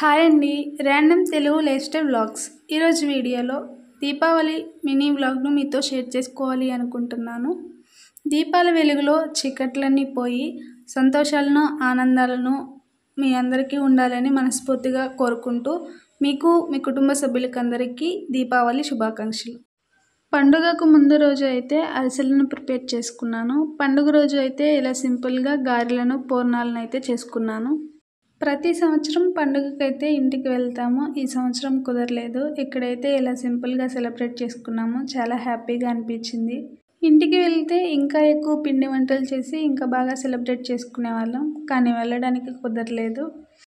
hi అండి random Telugu lifestyle vlogs ఈరోజు వీడియోలో దీపావళి మినీ వ్లాగ్ను మీతో షేర్ చేసుకోవాలి అనుకుంటున్నాను దీపాల వెలుగులో చీకట్లన్నీ పోయి సంతోషాలను ఆనందాలను మీ అందరికీ ఉండాలని మనస్ఫూర్తిగా కోరుకుంటూ మీకు మీ కుటుంబ సభ్యులకి అందరికీ దీపావళి శుభాకాంక్షలు పండుగకు ముందు రోజు అయితే అరిసెలను ప్రిపేర్ చేసుకున్నాను పండుగ రోజు అయితే ఇలా సింపుల్గా గారెలను పూర్ణాలను అయితే చేసుకున్నాను ప్రతి సంవత్సరం పండుగకైతే ఇంటికి వెళ్తాము ఈ సంవత్సరం కుదరలేదు ఇక్కడైతే ఇలా సింపుల్గా సెలబ్రేట్ చేసుకున్నాము చాలా హ్యాపీగా అనిపించింది ఇంటికి వెళ్తే ఇంకా ఎక్కువ పిండి వంటలు చేసి ఇంకా బాగా సెలబ్రేట్ చేసుకునే వాళ్ళం కానీ వెళ్ళడానికి కుదరలేదు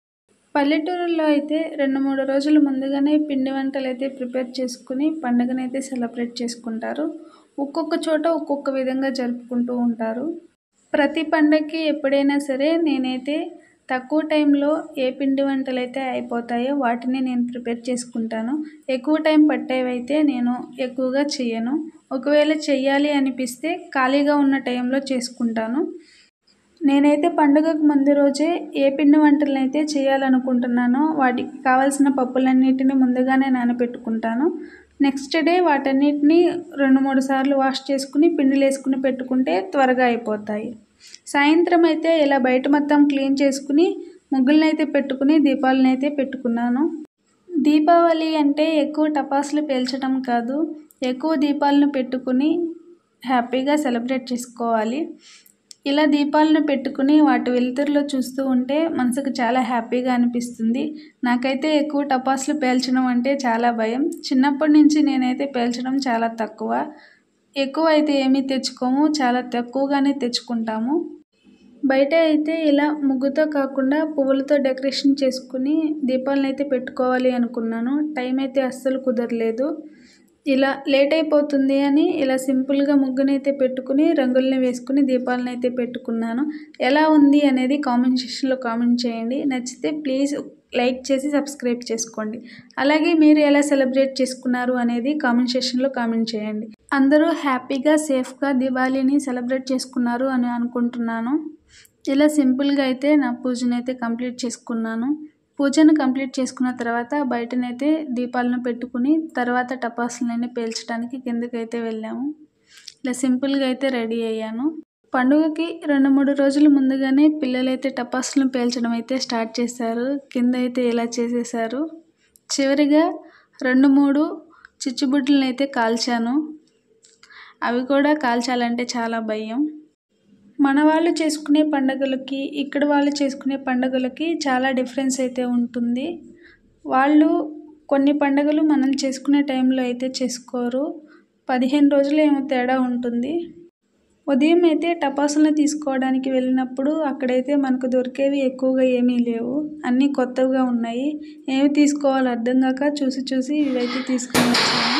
పల్లెటూరులో అయితే రెండు మూడు రోజుల ముందుగానే పిండి వంటలు అయితే ప్రిపేర్ చేసుకుని పండుగనైతే సెలబ్రేట్ చేసుకుంటారు ఒక్కొక్క చోట ఒక్కొక్క విధంగా జరుపుకుంటూ ఉంటారు ప్రతి పండగకి ఎప్పుడైనా సరే నేనైతే తక్కువ టైంలో ఏ పిండి వంటలు అయితే అయిపోతాయో వాటిని నేను ప్రిపేర్ చేసుకుంటాను ఎక్కువ టైం పట్టేవైతే నేను ఎక్కువగా చెయ్యను ఒకవేళ చెయ్యాలి అనిపిస్తే ఖాళీగా ఉన్న టైంలో చేసుకుంటాను నేనైతే పండుగకు ముందు రోజే ఏ పిండి వంటలను అయితే చేయాలనుకుంటున్నానో వాటికి కావాల్సిన పప్పులన్నిటిని ముందుగానే నానబెట్టుకుంటాను నెక్స్ట్ డే వాటన్నిటిని రెండు మూడు సార్లు వాష్ చేసుకుని పిండిలు వేసుకుని పెట్టుకుంటే త్వరగా అయిపోతాయి సాయంత్రం అయితే ఇలా బయట మొత్తం క్లీన్ చేసుకుని ముగ్గులను అయితే పెట్టుకుని దీపాలను అయితే పెట్టుకున్నాను దీపావళి అంటే ఎక్కువ టపాసులు పేల్చడం కాదు ఎక్కువ దీపాలను పెట్టుకుని హ్యాపీగా సెలబ్రేట్ చేసుకోవాలి ఇలా దీపాలను పెట్టుకుని వాటి వెలుతురులో చూస్తూ ఉంటే మనసుకు చాలా హ్యాపీగా అనిపిస్తుంది నాకైతే ఎక్కువ టపాసులు పేల్చడం అంటే చాలా భయం చిన్నప్పటి నుంచి నేనైతే పేల్చడం చాలా తక్కువ ఎక్కువ అయితే ఏమీ తెచ్చుకోము చాలా తక్కువగానే తెచ్చుకుంటాము బయట అయితే ఇలా ముగ్గుతో కాకుండా పువ్వులతో డెకరేషన్ చేసుకుని దీపాలను అయితే పెట్టుకోవాలి అనుకున్నాను టైం అయితే అస్సలు కుదరలేదు ఇలా లేట్ అయిపోతుంది అని ఇలా సింపుల్గా ముగ్గునైతే పెట్టుకుని రంగుల్ని వేసుకుని దీపాలను అయితే పెట్టుకున్నాను ఎలా ఉంది అనేది కామెంట్ సెక్షన్లో కామెంట్ చేయండి నచ్చితే ప్లీజ్ లైక్ చేసి సబ్స్క్రైబ్ చేసుకోండి అలాగే మీరు ఎలా సెలబ్రేట్ చేసుకున్నారు అనేది కామెంట్ సెక్షన్లో కామెంట్ చేయండి అందరూ హ్యాపీగా సేఫ్గా దివాళీని సెలబ్రేట్ చేసుకున్నారు అని అనుకుంటున్నాను ఇలా సింపుల్గా అయితే నా పూజను అయితే కంప్లీట్ చేసుకున్నాను పూజను కంప్లీట్ చేసుకున్న తర్వాత బయటనైతే దీపాలను పెట్టుకుని తర్వాత టపాసులని పేల్చడానికి కిందకైతే వెళ్ళాము ఇలా సింపుల్గా అయితే రెడీ అయ్యాను పండుగకి రెండు మూడు రోజుల ముందుగానే పిల్లలైతే టపాసులను పేల్చడం అయితే స్టార్ట్ చేశారు కింద అయితే ఇలా చేసేసారు చివరిగా రెండు మూడు చిచ్చుబుడ్లను అయితే కాల్చాను అవి కూడా కాల్చాలంటే చాలా భయం మన వాళ్ళు చేసుకునే పండుగలకి ఇక్కడ వాళ్ళు చేసుకునే పండుగలకి చాలా డిఫరెన్స్ అయితే ఉంటుంది వాళ్ళు కొన్ని పండుగలు మనం చేసుకునే టైంలో అయితే చేసుకోరు పదిహేను రోజులు ఏమో తేడా ఉంటుంది ఉదయం అయితే టపాసులను తీసుకోవడానికి వెళ్ళినప్పుడు అక్కడైతే మనకు దొరికేవి ఎక్కువగా ఏమీ లేవు అన్నీ కొత్తగా ఉన్నాయి ఏమి తీసుకోవాలో అర్థం కాక చూసి చూసి ఇవైతే తీసుకొని వచ్చాను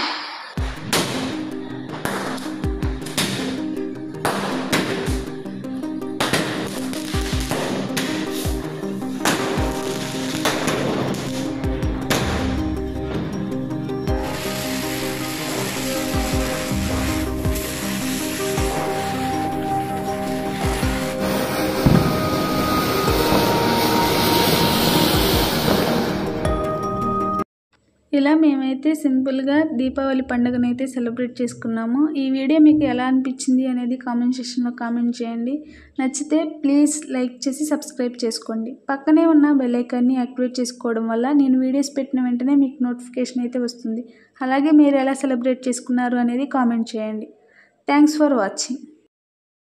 ఇలా మేమైతే సింపుల్గా దీపావళి పండుగనైతే సెలబ్రేట్ చేసుకున్నాము ఈ వీడియో మీకు ఎలా అనిపించింది అనేది కామెంట్ సెక్షన్లో కామెంట్ చేయండి నచ్చితే ప్లీజ్ లైక్ చేసి సబ్స్క్రైబ్ చేసుకోండి పక్కనే ఉన్న బెల్ ఐకాన్ని యాక్టివేట్ చేసుకోవడం వల్ల నేను వీడియోస్ పెట్టిన వెంటనే మీకు నోటిఫికేషన్ అయితే వస్తుంది అలాగే మీరు ఎలా సెలబ్రేట్ చేసుకున్నారు అనేది కామెంట్ చేయండి థ్యాంక్స్ ఫర్ వాచింగ్